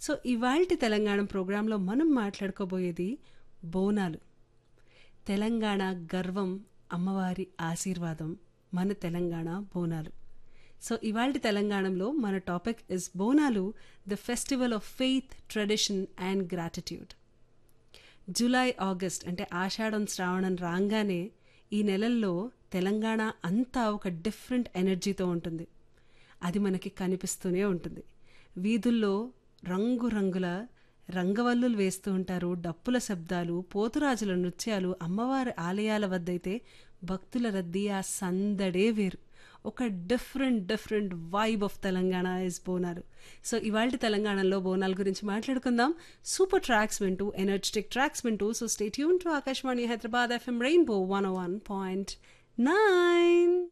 so ఇవాల్టి తెలంగాణ ప్రోగ్రాంలో మనం మాట్లాడుకోబోయేది బోనాలు తెలంగాణ గర్వం అమ్మవారి ఆశీర్వాదం మన తెలంగాణ బోనాలు సో ఇవాల్టి తెలంగాణలో మన topic is Bonalu the festival of faith tradition and gratitude July August అంటే ఆషాఢం శ్రావణం రాగానే ఈ నెలల్లో తెలంగాణ అంతా ఒక డిఫరెంట్ ఎనర్జీతో ఉంటుంది అది మనకి కనిపిస్తూనే ఉంటుంది వీధుల్లో రంగురంగుల రంగవల్లులు వేస్తూ ఉంటారు డప్పుల శబ్దాలు పోతురాజుల నృత్యాలు అమ్మవారి ఆలయాల వద్దయితే భక్తుల రద్దీ ఆ సందడే వేరు ఒక different different vibe of Telangana is Bonalu so ఇవాళ తెలంగాణలో బోనాల గురించి మాట్లాడుకుందాం సూపర్ ట్రాక్స్ వింటూ ఎనర్జెటిక్ ట్రాక్స్ వింటూ so stay tune to Akashvani Hyderabad FM Rainbow one one point nine